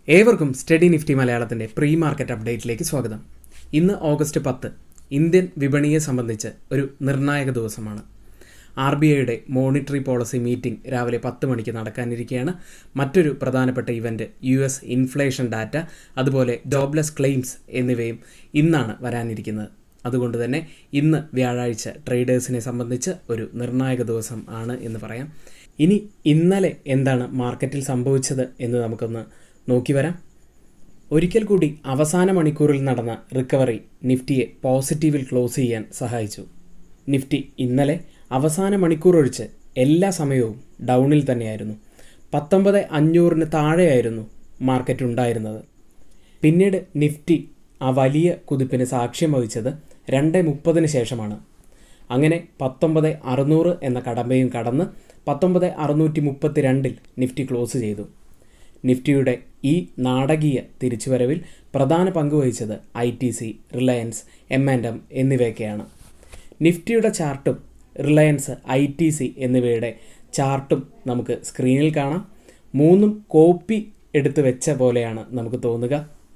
ഏവർക്കും study Nifty മലയാളത്തിൻ്റെ pre market അപ്ഡേറ്റിലേക്ക് സ്വാഗതം ഇന്ന് ഓഗസ്റ്റ് പത്ത് ഇന്ത്യൻ വിപണിയെ സംബന്ധിച്ച് ഒരു നിർണായക ദിവസമാണ് ആർ ബി ഐയുടെ മോണിറ്ററി പോളിസി മീറ്റിംഗ് രാവിലെ പത്ത് മണിക്ക് നടക്കാനിരിക്കുകയാണ് മറ്റൊരു പ്രധാനപ്പെട്ട event U S inflation data അതുപോലെ ജോബ്ലെസ് ക്ലെയിംസ് എന്നിവയും ഇന്നാണ് വരാനിരിക്കുന്നത് അതുകൊണ്ട് തന്നെ ഇന്ന് വ്യാഴാഴ്ച ട്രേഡേഴ്സിനെ സംബന്ധിച്ച് ഒരു നിർണായക ദിവസം ആണ് എന്ന് പറയാം ഇനി ഇന്നലെ എന്താണ് മാർക്കറ്റിൽ സംഭവിച്ചത് എന്ന് നമുക്കൊന്ന് നോക്കി വരാം ഒരിക്കൽ കൂടി അവസാന മണിക്കൂറിൽ നടന്ന റിക്കവറി നിഫ്റ്റിയെ പോസിറ്റീവിൽ ക്ലോസ് ചെയ്യാൻ സഹായിച്ചു നിഫ്റ്റി ഇന്നലെ അവസാന മണിക്കൂർ ഒഴിച്ച് എല്ലാ സമയവും ഡൗണിൽ തന്നെയായിരുന്നു പത്തൊമ്പത് അഞ്ഞൂറിന് താഴെയായിരുന്നു മാർക്കറ്റ് ഉണ്ടായിരുന്നത് പിന്നീട് നിഫ്റ്റി ആ വലിയ കുതിപ്പിന് സാക്ഷ്യം വഹിച്ചത് രണ്ട് മുപ്പതിന് ശേഷമാണ് അങ്ങനെ പത്തൊമ്പത് അറുന്നൂറ് എന്ന കടമ്പയും കടന്ന് പത്തൊമ്പത് അറുന്നൂറ്റി മുപ്പത്തി രണ്ടിൽ നിഫ്റ്റി ക്ലോസ് ചെയ്തു നിഫ്റ്റിയുടെ ഈ നാടകീയ തിരിച്ചുവരവിൽ പ്രധാന പങ്ക് വഹിച്ചത് I T C Reliance M and M എന്നിവയൊക്കെയാണ് നിഫ്റ്റിയുടെ ചാർട്ടും റിലയൻസ് ഐ ടി സി എന്നിവയുടെ ചാർട്ടും നമുക്ക് സ്ക്രീനിൽ കാണാം മൂന്നും കോപ്പി എടുത്ത് വെച്ച പോലെയാണ് നമുക്ക് തോന്നുക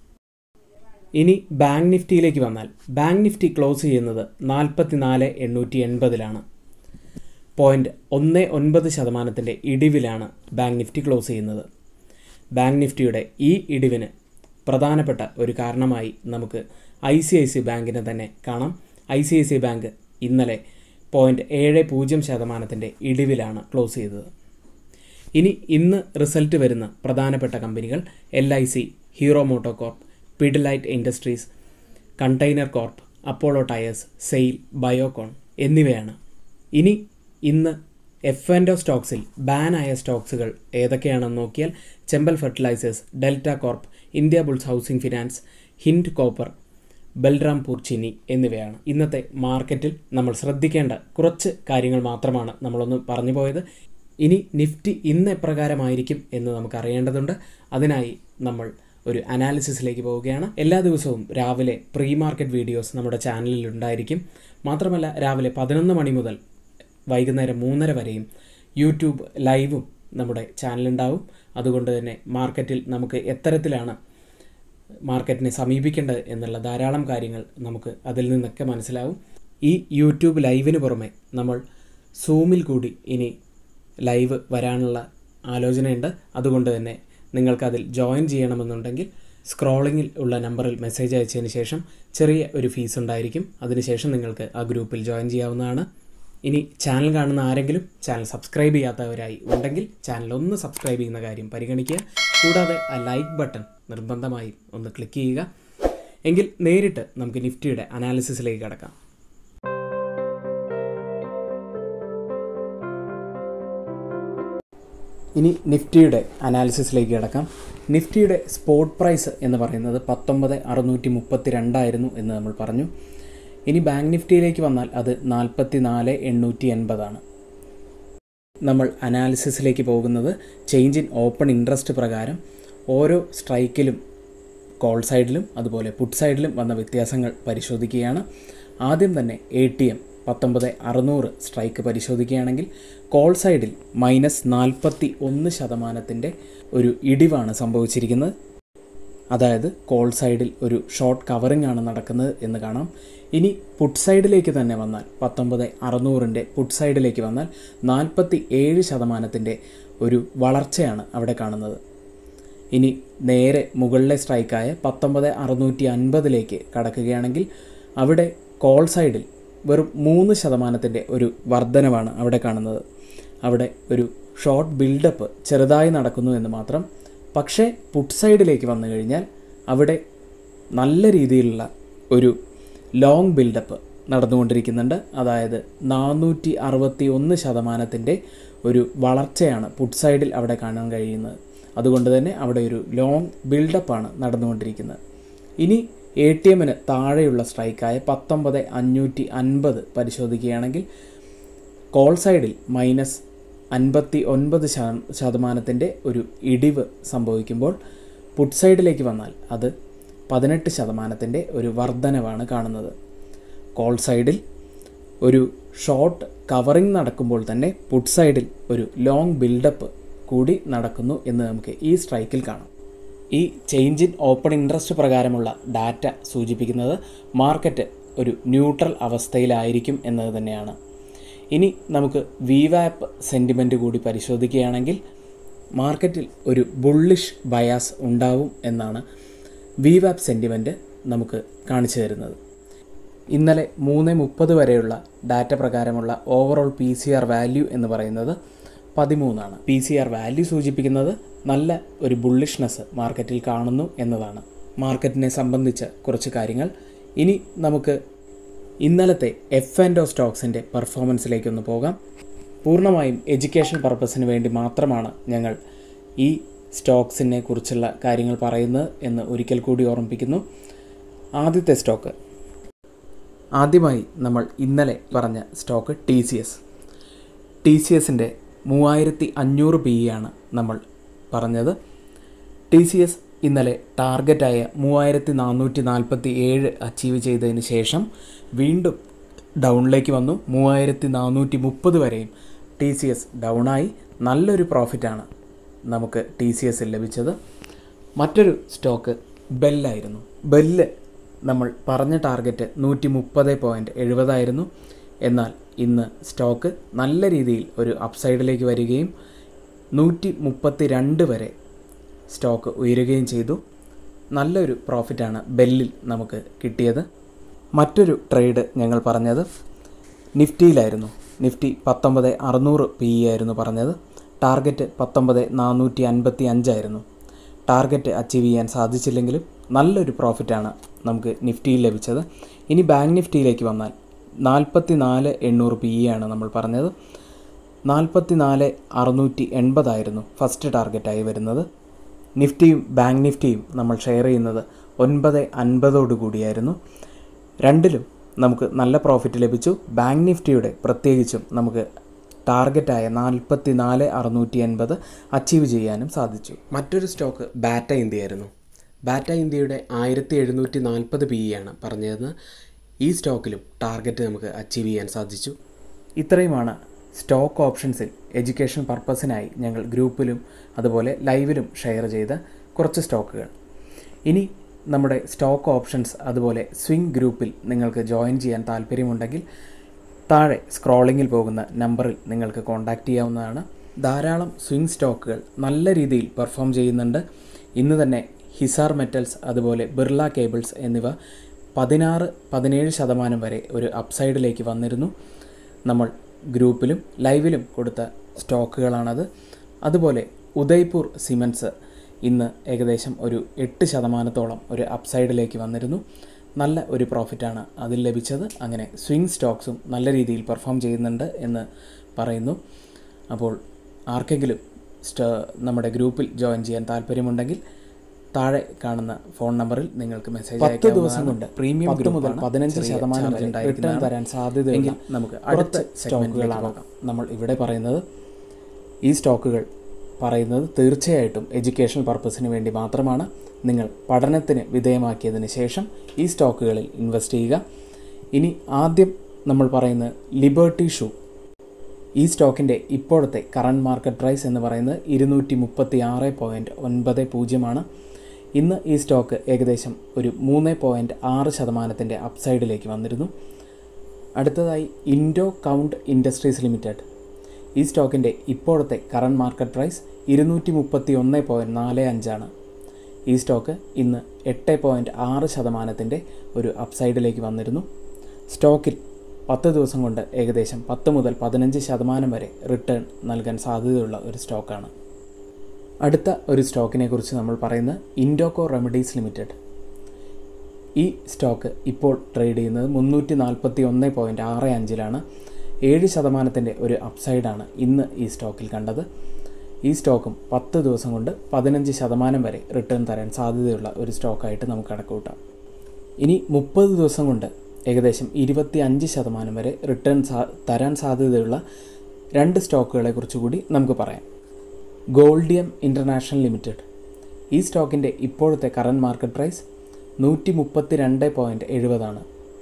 ഇനി ബാങ്ക് നിഫ്റ്റിയിലേക്ക് വന്നാൽ ബാങ്ക് നിഫ്റ്റി ക്ലോസ് ചെയ്യുന്നത് നാൽപ്പത്തി നാല് എണ്ണൂറ്റി എൺപതിലാണ് പോയിൻറ്റ് ഒന്ന് ഒൻപത് ശതമാനത്തിൻ്റെ ഇടിവിലാണ് ബാങ്ക് നിഫ്റ്റി ക്ലോസ് ചെയ്യുന്നത് ബാങ്ക് നിഫ്റ്റിയുടെ ഈ ഇടിവിന് പ്രധാനപ്പെട്ട ഒരു കാരണമായി നമുക്ക് ഐ സി ഐ സി ബാങ്കിനെ തന്നെ കാണാം I C I C bank ഇന്നലെ പോയിൻറ്റ് ഏഴ് പൂജ്യം ശതമാനത്തിൻ്റെ ഇടിവിലാണ് ക്ലോസ് ചെയ്തത് ഇനി ഇന്ന് റിസൾട്ട് വരുന്ന പ്രധാനപ്പെട്ട കമ്പനികൾ L I C Hero MotoCorp Pidilite industries container corp Apollo Tyres SAIL Biocon എന്നിവയാണ് ഇനി ഇന്ന് എഫ് ആൻഡ് ഒ സ്റ്റോക്സിൽ ബാൻ ആയ സ്റ്റോക്സുകൾ ഏതൊക്കെയാണെന്ന് നോക്കിയാൽ Chambal fertilisers Delta Corp Indiabulls housing finance Hind copper Balrampur Chini എന്നിവയാണ് ഇന്നത്തെ മാർക്കറ്റിൽ നമ്മൾ ശ്രദ്ധിക്കേണ്ട കുറച്ച് കാര്യങ്ങൾ മാത്രമാണ് നമ്മളൊന്ന് പറഞ്ഞു പോയത് ഇനി നിഫ്റ്റി ഇന്ന് എപ്രകാരമായിരിക്കും എന്ന് നമുക്ക് അറിയേണ്ടതുണ്ട് അതിനായി നമ്മൾ ഒരു അനാലിസിസിലേക്ക് പോവുകയാണ് എല്ലാ ദിവസവും രാവിലെ പ്രീ മാർക്കറ്റ് വീഡിയോസ് നമ്മുടെ ചാനലിൽ ഉണ്ടായിരിക്കും മാത്രമല്ല രാവിലെ പതിനൊന്ന് മണി മുതൽ വൈകുന്നേരം മൂന്നര വരെയും യൂട്യൂബ് ലൈവും നമ്മുടെ ചാനലുണ്ടാവും അതുകൊണ്ട് തന്നെ മാർക്കറ്റിൽ നമുക്ക് എത്തരത്തിലാണ് മാർക്കറ്റിനെ സമീപിക്കേണ്ടത് എന്നുള്ള ധാരാളം കാര്യങ്ങൾ നമുക്ക് അതിൽ നിന്നൊക്കെ മനസ്സിലാവും ഈ യൂട്യൂബ് ലൈവിന് പുറമെ നമ്മൾ സൂമിൽ കൂടി ഇനി ലൈവ് വരാനുള്ള ആലോചനയുണ്ട് അതുകൊണ്ട് തന്നെ നിങ്ങൾക്കതിൽ ജോയിൻ ചെയ്യണമെന്നുണ്ടെങ്കിൽ സ്ക്രോളിങ്ങിൽ ഉള്ള നമ്പറിൽ മെസ്സേജ് അയച്ചതിന് ശേഷം ചെറിയ ഒരു ഫീസ് ഉണ്ടായിരിക്കും അതിനുശേഷം നിങ്ങൾക്ക് ആ ഗ്രൂപ്പിൽ ജോയിൻ ചെയ്യാവുന്നതാണ് ഇനി ചാനൽ കാണുന്ന ആരെങ്കിലും ചാനൽ സബ്സ്ക്രൈബ് ചെയ്യാത്തവരായി ഉണ്ടെങ്കിൽ ചാനൽ ഒന്ന് സബ്സ്ക്രൈബ് ചെയ്യുന്ന കാര്യം പരിഗണിക്കുക കൂടാതെ ആ ലൈക്ക് ബട്ടൺ നിർബന്ധമായും ഒന്ന് ക്ലിക്ക് ചെയ്യുക എങ്കിൽ നേരിട്ട് നമുക്ക് നിഫ്റ്റിയുടെ അനാലിസിസിലേക്ക് കടക്കാം ഇനി നിഫ്റ്റിയുടെ അനാലിസിസിലേക്ക് കിടക്കാം നിഫ്റ്റിയുടെ സ്പോട്ട് പ്രൈസ് എന്ന് പറയുന്നത് പത്തൊമ്പത് അറുന്നൂറ്റി മുപ്പത്തി രണ്ടായിരുന്നു എന്ന് നമ്മൾ പറഞ്ഞു ഇനി ബാങ്ക് നിഫ്റ്റിയിലേക്ക് വന്നാൽ അത് നാൽപ്പത്തി നാല് എണ്ണൂറ്റി എൺപതാണ് നമ്മൾ അനാലിസിസിലേക്ക് പോകുന്നത് ചേഞ്ച് ഇൻ ഓപ്പൺ ഇൻട്രസ്റ്റ് പ്രകാരം ഓരോ സ്ട്രൈക്കിലും കോൾ സൈഡിലും അതുപോലെ പുട്ട് സൈഡിലും വന്ന വ്യത്യാസങ്ങൾ പരിശോധിക്കുകയാണ് ആദ്യം തന്നെ എ ടി എം പത്തൊമ്പത് അറുന്നൂറ് സ്ട്രൈക്ക് പരിശോധിക്കുകയാണെങ്കിൽ കോൾ സൈഡിൽ മൈനസ് നാൽപ്പത്തി ഒന്ന് ശതമാനത്തിൻ്റെ ഒരു ഇടിവാണ് സംഭവിച്ചിരിക്കുന്നത് അതായത് കോൾ സൈഡിൽ ഒരു ഷോർട്ട് കവറിംഗ് ആണ് നടക്കുന്നത് എന്ന് കാണാം ഇനി പുട്ട് സൈഡിലേക്ക് തന്നെ വന്നാൽ പത്തൊമ്പത് അറുന്നൂറിൻ്റെ പുട്ട് സൈഡിലേക്ക് വന്നാൽ നാൽപ്പത്തി ഏഴ് ശതമാനത്തിൻ്റെ ഒരു വളർച്ചയാണ് അവിടെ കാണുന്നത് ഇനി നേരെ മുകളിലെ സ്ട്രൈക്കായ പത്തൊമ്പത് അറുന്നൂറ്റി അൻപതിലേക്ക് കടക്കുകയാണെങ്കിൽ അവിടെ കോൾ സൈഡിൽ വെറും മൂന്ന് ശതമാനത്തിൻ്റെ ഒരു വർധനവാണ് അവിടെ കാണുന്നത് അവിടെ ഒരു ഷോർട്ട് ബിൽഡപ്പ് ചെറുതായി നടക്കുന്നു എന്ന് മാത്രം പക്ഷേ പുട്ട് സൈഡിലേക്ക് വന്നു കഴിഞ്ഞാൽ അവിടെ നല്ല രീതിയിലുള്ള ഒരു ലോങ് ബിൽഡപ്പ് നടന്നുകൊണ്ടിരിക്കുന്നുണ്ട് അതായത് നാനൂറ്റി അറുപത്തി ഒന്ന് ശതമാനത്തിൻ്റെ ഒരു വളർച്ചയാണ് പുട്ട് സൈഡിൽ അവിടെ കാണാൻ കഴിയുന്നത് അതുകൊണ്ട് തന്നെ അവിടെ ഒരു ലോങ് ബിൽഡപ്പാണ് നടന്നുകൊണ്ടിരിക്കുന്നത് ഇനി എ ടി എമ്മിന് താഴെയുള്ള സ്ട്രൈക്കായ പത്തൊമ്പത് അഞ്ഞൂറ്റി അൻപത് പരിശോധിക്കുകയാണെങ്കിൽ കോൾ സൈഡിൽ മൈനസ് അൻപത്തി ഒൻപത് ശതമാനത്തിൻ്റെ ഒരു ഇടിവ് സംഭവിക്കുമ്പോൾ പുട്ട് സൈഡിലേക്ക് വന്നാൽ അത് പതിനെട്ട് ശതമാനത്തിൻ്റെ ഒരു വർധനവാണ് കാണുന്നത് കോൾ സൈഡിൽ ഒരു ഷോർട്ട് കവറിംഗ് നടക്കുമ്പോൾ തന്നെ പുട്ട് സൈഡിൽ ഒരു ലോങ് ബിൽഡപ്പ് കൂടി നടക്കുന്നു എന്ന് നമുക്ക് ഈ സ്ട്രൈക്കിൽ കാണാം ഈ ചേഞ്ച് ഇൻ ഓപ്പൺ ഇൻട്രസ്റ്റ് പ്രകാരമുള്ള ഡാറ്റ സൂചിപ്പിക്കുന്നത് മാർക്കറ്റ് ഒരു ന്യൂട്രൽ അവസ്ഥയിലായിരിക്കും എന്നത് തന്നെയാണ് ഇനി നമുക്ക് വിവാപ്പ് സെൻറ്റിമെൻറ്റ് കൂടി പരിശോധിക്കുകയാണെങ്കിൽ മാർക്കറ്റിൽ ഒരു ബുള്ളിഷ് ബയാസ് ഉണ്ടാവും എന്നാണ് വിവാപ്പ് സെൻറ്റിമെൻറ്റ് നമുക്ക് കാണിച്ചു തരുന്നത് ഇന്നലെ മൂന്ന് മുപ്പത് വരെയുള്ള ഡാറ്റ പ്രകാരമുള്ള overall P C R value എന്ന് പറയുന്നത് പതിമൂന്നാണ് പി സി ആർ വാല്യൂ സൂചിപ്പിക്കുന്നത് നല്ല ഒരു ബുള്ളിഷ്നെസ് മാർക്കറ്റിൽ കാണുന്നു എന്നതാണ് മാർക്കറ്റിനെ സംബന്ധിച്ച കുറച്ച് കാര്യങ്ങൾ ഇനി നമുക്ക് ഇന്നലത്തെ എഫ് ആൻഡ് ഒ സ്റ്റോക്സിൻ്റെ പെർഫോമൻസിലേക്കൊന്ന് പോകാം പൂർണ്ണമായും എഡ്യൂക്കേഷൻ പർപ്പസിന് വേണ്ടി മാത്രമാണ് ഞങ്ങൾ ഈ സ്റ്റോക്സിനെ കുറിച്ചുള്ള കാര്യങ്ങൾ പറയുന്നത് എന്ന് ഒരിക്കൽ കൂടി ഓർമ്മിപ്പിക്കുന്നു ആദ്യത്തെ സ്റ്റോക്ക് ആദ്യമായി നമ്മൾ ഇന്നലെ പറഞ്ഞ stock T C S T C എസിൻ്റെ മൂവായിരത്തി അഞ്ഞൂറ് പി ആണ് നമ്മൾ പറഞ്ഞത് ടി സി എസ് ഇന്നലെ ടാർഗറ്റായ മൂവായിരത്തി നാനൂറ്റി നാൽപ്പത്തി ഏഴ് അച്ചീവ് ചെയ്തതിന് ശേഷം വീണ്ടും ഡൗണിലേക്ക് വന്നു മൂവായിരത്തി നാനൂറ്റി മുപ്പത് വരെയും ടി സി എസ് ഡൗണായി നല്ലൊരു പ്രോഫിറ്റാണ് നമുക്ക് ടി സി എസിൽ ലഭിച്ചത് മറ്റൊരു സ്റ്റോക്ക് ബെല്ലായിരുന്നു ബെല്ല് നമ്മൾ പറഞ്ഞ ടാർഗറ്റ് നൂറ്റി മുപ്പത് പോയിൻറ്റ് എഴുപതായിരുന്നു എന്നാൽ ഇന്ന് സ്റ്റോക്ക് നല്ല രീതിയിൽ ഒരു അപ്സൈഡിലേക്ക് വരികയും നൂറ്റി മുപ്പത്തി രണ്ട് വരെ സ്റ്റോക്ക് ഉയരുകയും ചെയ്തു നല്ലൊരു പ്രോഫിറ്റാണ് ബെല്ലിൽ നമുക്ക് കിട്ടിയത് മറ്റൊരു ട്രേഡ് ഞങ്ങൾ പറഞ്ഞത് നിഫ്റ്റിയിലായിരുന്നു നിഫ്റ്റി പത്തൊമ്പത് അറുന്നൂറ് പി ഇ ആയിരുന്നു പറഞ്ഞത് ടാർഗറ്റ് പത്തൊമ്പത് നാനൂറ്റി അൻപത്തി അഞ്ചായിരുന്നു ടാർഗറ്റ് അച്ചീവ് ചെയ്യാൻ സാധിച്ചില്ലെങ്കിലും നല്ലൊരു പ്രോഫിറ്റാണ് നമുക്ക് നിഫ്റ്റിയിൽ ലഭിച്ചത് ഇനി ബാങ്ക് നിഫ്റ്റിയിലേക്ക് വന്നാൽ നാൽപ്പത്തി നാല് എണ്ണൂറ് പി ഇ ആണ് നമ്മൾ പറഞ്ഞത് നാൽപ്പത്തി നാല് അറുന്നൂറ്റി എൺപതായിരുന്നു ഫസ്റ്റ് ടാർഗറ്റായി വരുന്നത് നിഫ്റ്റിയും ബാങ്ക് നിഫ്റ്റിയും നമ്മൾ ഷെയർ ചെയ്യുന്നത് ഒൻപത് അൻപതോടു കൂടിയായിരുന്നു രണ്ടിലും നമുക്ക് നല്ല പ്രോഫിറ്റ് ലഭിച്ചു ബാങ്ക് നിഫ്റ്റിയുടെ പ്രത്യേകിച്ചും നമുക്ക് ടാർഗറ്റായ നാൽപ്പത്തി നാല് അറുന്നൂറ്റി എൺപത് അച്ചീവ് ചെയ്യാനും സാധിച്ചു മറ്റൊരു സ്റ്റോക്ക് ബാറ്റ ഇന്ത്യ ആയിരുന്നു ബാറ്റ ഇന്ത്യയുടെ ആയിരത്തി എഴുന്നൂറ്റി നാൽപ്പത് പി ഇ ആണ് പറഞ്ഞത് ഈ സ്റ്റോക്കിലും ടാർഗറ്റ് നമുക്ക് അച്ചീവ് ചെയ്യാൻ സാധിച്ചു ഇത്രയുമാണ് സ്റ്റോക്ക് ഓപ്ഷൻസിൽ എഡ്യൂക്കേഷൻ പർപ്പസിനായി ഞങ്ങൾ ഗ്രൂപ്പിലും അതുപോലെ ലൈവിലും ഷെയർ ചെയ്ത കുറച്ച് സ്റ്റോക്കുകൾ ഇനി നമ്മുടെ സ്റ്റോക്ക് ഓപ്ഷൻസ് അതുപോലെ സ്വിംഗ് ഗ്രൂപ്പിൽ നിങ്ങൾക്ക് ജോയിൻ ചെയ്യാൻ താല്പര്യമുണ്ടെങ്കിൽ താഴെ സ്ക്രോളിങ്ങിൽ പോകുന്ന നമ്പറിൽ നിങ്ങൾക്ക് കോൺടാക്റ്റ് ചെയ്യാവുന്നതാണ് ധാരാളം സ്വിംഗ് സ്റ്റോക്കുകൾ നല്ല രീതിയിൽ പെർഫോം ചെയ്യുന്നുണ്ട് ഇന്ന് തന്നെ ഹിസാർ മെറ്റൽസ് അതുപോലെ ബിർള കേബിൾസ് എന്നിവ പതിനാറ് പതിനേഴ് ശതമാനം വരെ ഒരു അപ്സൈഡിലേക്ക് വന്നിരുന്നു നമ്മൾ ഗ്രൂപ്പിലും ലൈവിലും കൊടുത്ത സ്റ്റോക്കുകളാണത് അതുപോലെ ഉദയ്പൂർ സിമൻസ് ഇന്ന് ഏകദേശം ഒരു എട്ട് ശതമാനത്തോളം ഒരു അപ്സൈഡിലേക്ക് വന്നിരുന്നു നല്ല ഒരു പ്രോഫിറ്റാണ് അതിൽ ലഭിച്ചത് അങ്ങനെ സ്വിംഗ് സ്റ്റോക്സും നല്ല രീതിയിൽ പെർഫോം ചെയ്യുന്നുണ്ട് എന്ന് പറയുന്നു അപ്പോൾ ആർക്കെങ്കിലും സ്റ്റ നമ്മുടെ ഗ്രൂപ്പിൽ ജോയിൻ ചെയ്യാൻ താല്പര്യമുണ്ടെങ്കിൽ താഴെ കാണുന്ന ഫോൺ നമ്പറിൽ നിങ്ങൾക്ക് മെസ്സേജ് പത്ത് ദിവസം കൊണ്ട് പ്രീമിയം പത്ത് മുതൽ പതിനഞ്ച് ശതമാനം റിട്ടേൺ തരാൻ സാധ്യതയെങ്കിൽ നമുക്ക് അടുത്ത സ്റ്റോക്കുകളാണ് നമ്മൾ ഇവിടെ പറയുന്നത് ഈ സ്റ്റോക്കുകൾ പറയുന്നത് തീർച്ചയായിട്ടും എഡ്യൂക്കേഷൻ പർപ്പസിന് വേണ്ടി മാത്രമാണ് നിങ്ങൾ പഠനത്തിന് വിധേയമാക്കിയതിന് ശേഷം ഈ സ്റ്റോക്കുകളിൽ ഇൻവെസ്റ്റ് ചെയ്യുക ഇനി ആദ്യം നമ്മൾ പറയുന്നത് ലിബർട്ടി ഷൂ ഈ സ്റ്റോക്കിൻ്റെ ഇപ്പോഴത്തെ കറണ്ട് മാർക്കറ്റ് പ്രൈസ് എന്ന് പറയുന്നത് ഇരുന്നൂറ്റി മുപ്പത്തി ആറ് പോയിൻറ്റ് ഒൻപത് പൂജ്യമാണ് ഇന്ന് ഈ സ്റ്റോക്ക് ഏകദേശം ഒരു മൂന്ന് പോയിൻറ്റ് ആറ് ശതമാനത്തിൻ്റെ അപ്സൈഡിലേക്ക് വന്നിരുന്നു അടുത്തതായി ഇൻഡോ കൗണ്ട് ഇൻഡസ്ട്രീസ് ലിമിറ്റഡ് ഈ സ്റ്റോക്കിൻ്റെ ഇപ്പോഴത്തെ കറണ്ട് മാർക്കറ്റ് പ്രൈസ് ഇരുന്നൂറ്റി മുപ്പത്തി ഒന്ന് പോയിൻറ്റ് നാല് അഞ്ചാണ് ഈ സ്റ്റോക്ക് ഇന്ന് എട്ട് പോയിൻറ്റ് ആറ് ശതമാനത്തിൻ്റെ ഒരു അപ്സൈഡിലേക്ക് വന്നിരുന്നു സ്റ്റോക്കിൽ പത്ത് ദിവസം കൊണ്ട് ഏകദേശം പത്ത് മുതൽ പതിനഞ്ച് ശതമാനം വരെ റിട്ടേൺ നൽകാൻ സാധ്യതയുള്ള ഒരു സ്റ്റോക്കാണ് അടുത്ത ഒരു സ്റ്റോക്കിനെ കുറിച്ച് നമ്മൾ പറയുന്നത് ഇൻഡോക്കോ റെമഡീസ് ലിമിറ്റഡ് ഈ സ്റ്റോക്ക് ഇപ്പോൾ ട്രേഡ് ചെയ്യുന്നത് മുന്നൂറ്റി നാൽപ്പത്തി ഒന്ന് പോയിൻറ്റ് ആറ് അഞ്ചിലാണ് ഏഴ് ശതമാനത്തിൻ്റെ ഒരു അപ്സൈഡാണ് ഇന്ന് ഈ സ്റ്റോക്കിൽ കണ്ടത് ഈ സ്റ്റോക്കും പത്ത് ദിവസം കൊണ്ട് പതിനഞ്ച് ശതമാനം വരെ റിട്ടേൺ തരാൻ സാധ്യതയുള്ള ഒരു സ്റ്റോക്കായിട്ട് നമുക്ക് കണക്കുകൂട്ടാം ഇനി മുപ്പത് ദിവസം കൊണ്ട് ഏകദേശം ഇരുപത്തി അഞ്ച് ശതമാനം വരെ റിട്ടേൺ സാ തരാൻ സാധ്യതയുള്ള രണ്ട് സ്റ്റോക്കുകളെ കുറിച്ച് കൂടി നമുക്ക് പറയാം ഗോൾഡിയം ഇൻ്റർനാഷണൽ ലിമിറ്റഡ് ഈ സ്റ്റോക്കിൻ്റെ ഇപ്പോഴത്തെ കറണ്ട് മാർക്കറ്റ് പ്രൈസ് നൂറ്റി മുപ്പത്തി രണ്ട് പോയിൻറ്റ് എഴുപതാണ്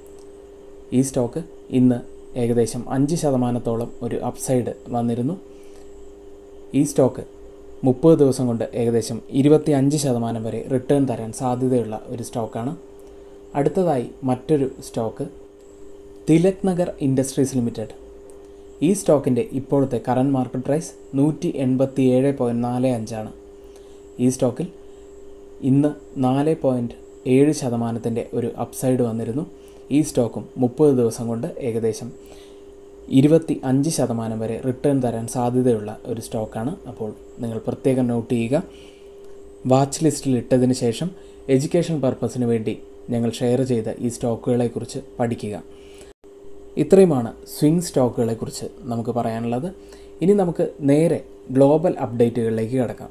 ഈ സ്റ്റോക്ക് ഇന്ന് ഏകദേശം അഞ്ച് ശതമാനത്തോളം ഒരു അപ്സൈഡ് വന്നിരുന്നു ഈ സ്റ്റോക്ക് മുപ്പത് ദിവസം കൊണ്ട് ഏകദേശം ഇരുപത്തി അഞ്ച് ശതമാനം വരെ റിട്ടേൺ തരാൻ സാധ്യതയുള്ള ഒരു സ്റ്റോക്കാണ് അടുത്തതായി മറ്റൊരു stock Tilak Nagar industries limited ഈ സ്റ്റോക്കിൻ്റെ ഇപ്പോഴത്തെ കറണ്ട് മാർക്കറ്റ് പ്രൈസ് നൂറ്റി എൺപത്തി ഏഴ് പോയിൻറ്റ് നാല് അഞ്ചാണ് ഈ സ്റ്റോക്കിൽ ഇന്ന് നാല് പോയിൻറ്റ് ഏഴ് ശതമാനത്തിൻ്റെ ഒരു അപ്സൈഡ് വന്നിരുന്നു ഈ സ്റ്റോക്കും മുപ്പത് ദിവസം കൊണ്ട് ഏകദേശം ഇരുപത്തി അഞ്ച് ശതമാനം വരെ റിട്ടേൺ തരാൻ സാധ്യതയുള്ള ഒരു സ്റ്റോക്കാണ് അപ്പോൾ നിങ്ങൾ പ്രത്യേകം നോട്ട് ചെയ്യുക വാച്ച് ലിസ്റ്റിൽ ഇട്ടതിന് ശേഷം എഡ്യൂക്കേഷൻ പർപ്പസിന് വേണ്ടി ഞങ്ങൾ ഷെയർ ചെയ്ത ഈ സ്റ്റോക്കുകളെക്കുറിച്ച് പഠിക്കുക ഇത്രയുമാണ് സ്വിംഗ് സ്റ്റോക്കുകളെക്കുറിച്ച് നമുക്ക് പറയാനുള്ളത് ഇനി നമുക്ക് നേരെ ഗ്ലോബൽ അപ്ഡേറ്റുകളിലേക്ക് കിടക്കാം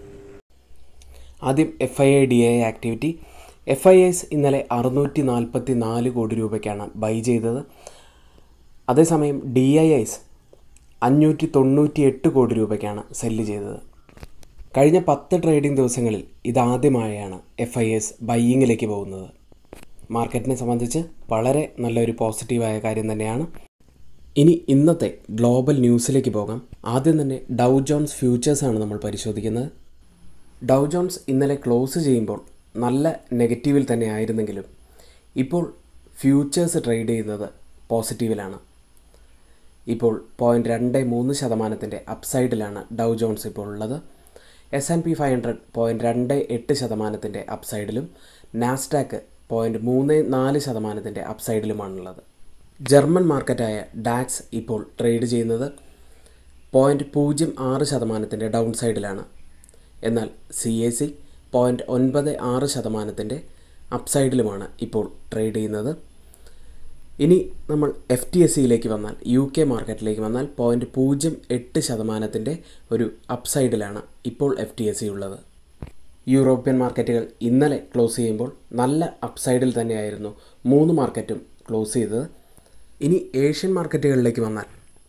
ആദ്യം F I I D I activity F I S ഇന്നലെ അറുന്നൂറ്റി നാൽപ്പത്തി നാല് കോടി രൂപയ്ക്കാണ് ബൈ ചെയ്തത് അതേസമയം ഡി ഐ ഐസ് അഞ്ഞൂറ്റി തൊണ്ണൂറ്റി എട്ട് കോടി രൂപയ്ക്കാണ് സെല്ല് ചെയ്തത് കഴിഞ്ഞ പത്ത് ട്രേഡിംഗ് ദിവസങ്ങളിൽ ഇതാദ്യമായാണ് എഫ് ഐ എസ് ബൈയിങ്ങിലേക്ക് പോകുന്നത് മാർക്കറ്റിനെ സംബന്ധിച്ച് വളരെ നല്ലൊരു പോസിറ്റീവായ കാര്യം തന്നെയാണ് ഇനി ഇന്നത്തെ ഗ്ലോബൽ ന്യൂസിലേക്ക് പോകാം ആദ്യം തന്നെ ഡൗ ജോൺസ് ഫ്യൂച്ചേഴ്സാണ് നമ്മൾ പരിശോധിക്കുന്നത് ഡൗ ജോൺസ് ഇന്നലെ ക്ലോസ് ചെയ്യുമ്പോൾ നല്ല നെഗറ്റീവിൽ തന്നെ ആയിരുന്നെങ്കിലും ഇപ്പോൾ ഫ്യൂച്ചേഴ്സ് ട്രേഡ് ചെയ്യുന്നത് പോസിറ്റീവിലാണ് ഇപ്പോൾ പോയിൻറ്റ് രണ്ട് മൂന്ന് ശതമാനത്തിൻ്റെ അപ്സൈഡിലാണ് ഡൗ ജോൺസ് ഇപ്പോൾ ഉള്ളത് S and P five hundred point രണ്ട് എട്ട് ശതമാനത്തിൻ്റെ അപ്സൈഡിലും നാസ്ഡാക്ക് പോയിൻറ്റ് മൂന്ന് നാല് ശതമാനത്തിൻ്റെ അപ്സൈഡിലുമാണുള്ളത് ജർമ്മൻ മാർക്കറ്റായ ഡാക്സ് ഇപ്പോൾ ട്രേഡ് ചെയ്യുന്നത് പോയിൻറ്റ് പൂജ്യം ആറ് ശതമാനത്തിൻ്റെ ഡൗൺ സൈഡിലാണ് എന്നാൽ സി എ സി പോയിൻറ്റ് ഒൻപത് ആറ് ശതമാനത്തിൻ്റെ അപ്സൈഡിലുമാണ് ഇപ്പോൾ ട്രേഡ് ചെയ്യുന്നത് ഇനി നമ്മൾ എഫ് ടി എസ് സിയിലേക്ക് വന്നാൽ യു കെ മാർക്കറ്റിലേക്ക് വന്നാൽ പോയിൻറ്റ് പൂജ്യം എട്ട് ശതമാനത്തിൻ്റെ ഒരു അപ്സൈഡിലാണ് ഇപ്പോൾ എഫ് ടി എസ് സി ഉള്ളത് യൂറോപ്യൻ മാർക്കറ്റുകൾ ഇന്നലെ ക്ലോസ് ചെയ്യുമ്പോൾ നല്ല അപ്സൈഡിൽ തന്നെയായിരുന്നു മൂന്ന് മാർക്കറ്റും ക്ലോസ് ചെയ്തത് ഇനി ഏഷ്യൻ മാർക്കറ്റുകളിലേക്ക് വന്നാൽ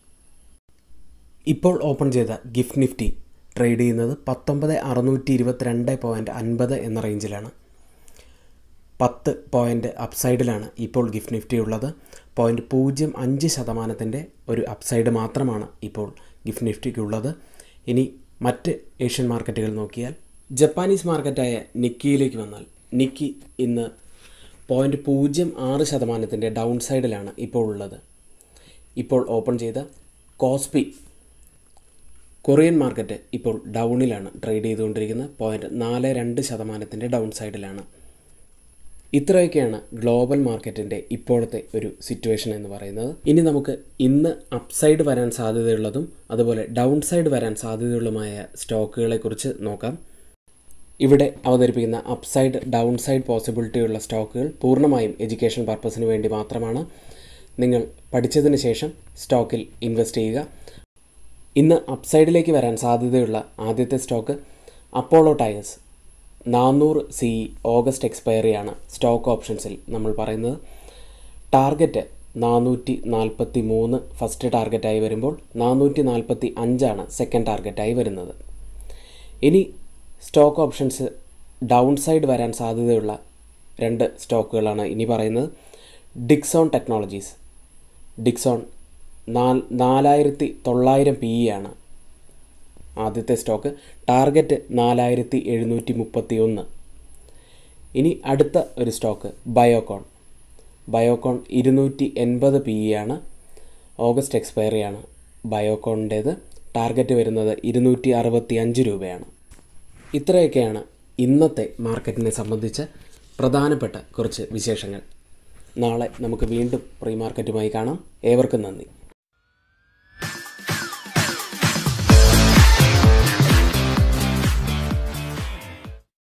ഇപ്പോൾ ഓപ്പൺ ചെയ്ത ഗിഫ്റ്റ് നിഫ്റ്റി ട്രേഡ് ചെയ്യുന്നത് പത്തൊമ്പത് അറുന്നൂറ്റി ഇരുപത്തിരണ്ട് പോയിൻറ്റ് അൻപത് എന്ന റേഞ്ചിലാണ് പത്ത് പോയിൻ്റ് അപ്സൈഡിലാണ് ഇപ്പോൾ ഗിഫ്റ്റ് നിഫ്റ്റി ഉള്ളത് പോയിൻറ്റ് പൂജ്യം അഞ്ച് ശതമാനത്തിൻ്റെ ഒരു അപ്സൈഡ് മാത്രമാണ് ഇപ്പോൾ ഗിഫ്റ്റ് നിഫ്റ്റിക്കുള്ളത് ഇനി മറ്റ് ഏഷ്യൻ മാർക്കറ്റുകൾ നോക്കിയാൽ ജപ്പാനീസ് മാർക്കറ്റായ നിക്കിയിലേക്ക് വന്നാൽ നിക്കി ഇന്ന് പോയിൻറ്റ് പൂജ്യം ആറ് ശതമാനത്തിൻ്റെ ഡൗൺ സൈഡിലാണ് ഇപ്പോൾ ഉള്ളത് ഇപ്പോൾ ഓപ്പൺ ചെയ്ത കോസ്പി കൊറിയൻ മാർക്കറ്റ് ഇപ്പോൾ ഡൗണിലാണ് ട്രേഡ് ചെയ്തുകൊണ്ടിരിക്കുന്നത് പോയിൻറ്റ് നാല് രണ്ട് ശതമാനത്തിൻ്റെ ഡൗൺ സൈഡിലാണ് ഇത്രയൊക്കെയാണ് ഗ്ലോബൽ മാർക്കറ്റിൻ്റെ ഇപ്പോഴത്തെ ഒരു സിറ്റുവേഷൻ എന്ന് പറയുന്നത് ഇനി നമുക്ക് ഇന്ന് അപ്സൈഡ് വരാൻ സാധ്യതയുള്ളതും അതുപോലെ ഡൗൺ സൈഡ് വരാൻ സാധ്യതയുള്ളതുമായ സ്റ്റോക്കുകളെക്കുറിച്ച് നോക്കാം ഇവിടെ അവതരിപ്പിക്കുന്ന അപ്സൈഡ് ഡൗൺ സൈഡ് പോസിബിലിറ്റി ഉള്ള സ്റ്റോക്കുകൾ പൂർണ്ണമായും എഡ്യൂക്കേഷൻ പർപ്പസിന് വേണ്ടി മാത്രമാണ് നിങ്ങൾ പഠിച്ചതിന് ശേഷം സ്റ്റോക്കിൽ ഇൻവെസ്റ്റ് ചെയ്യുക ഇന്ന് അപ്സൈഡിലേക്ക് വരാൻ സാധ്യതയുള്ള ആദ്യത്തെ സ്റ്റോക്ക് അപ്പോളോ ടയേഴ്സ് നാനൂറ് സി ഓഗസ്റ്റ് എക്സ്പയറിയാണ് സ്റ്റോക്ക് ഓപ്ഷൻസിൽ നമ്മൾ പറയുന്നത് ടാർഗറ്റ് നാനൂറ്റി നാൽപ്പത്തി മൂന്ന് ഫസ്റ്റ് ടാർഗറ്റായി വരുമ്പോൾ നാനൂറ്റി നാൽപ്പത്തി അഞ്ചാണ് സെക്കൻഡ് ടാർഗറ്റായി വരുന്നത് ഇനി സ്റ്റോക്ക് ഓപ്ഷൻസ് ഡൗൺ സൈഡ് വരാൻ സാധ്യതയുള്ള രണ്ട് സ്റ്റോക്കുകളാണ് ഇനി പറയുന്നത് ഡിക്സോൺ ടെക്നോളജീസ് ഡിക്സോൺ നാൽ നാലായിരത്തി തൊള്ളായിരം പി ഇ ആണ് ആദ്യത്തെ സ്റ്റോക്ക് ടാർഗറ്റ് നാലായിരത്തി എഴുന്നൂറ്റി മുപ്പത്തി ഒന്ന് ഇനി അടുത്ത ഒരു സ്റ്റോക്ക് ബയോകോൺ ബയോകോൺ ഇരുന്നൂറ്റി എൺപത് പി ഇ ആണ് ഓഗസ്റ്റ് എക്സ്പയറിയാണ് ബയോകോണിൻ്റേത് ടാർഗറ്റ് വരുന്നത് ഇരുന്നൂറ്റി അറുപത്തി അഞ്ച് രൂപയാണ് ഇത്രയൊക്കെയാണ് ഇന്നത്തെ മാർക്കറ്റിനെ സംബന്ധിച്ച് പ്രധാനപ്പെട്ട കുറച്ച് വിശേഷങ്ങൾ നാളെ നമുക്ക് വീണ്ടും പ്രീ മാർക്കറ്റുമായി കാണാം ഏവർക്കും നന്ദി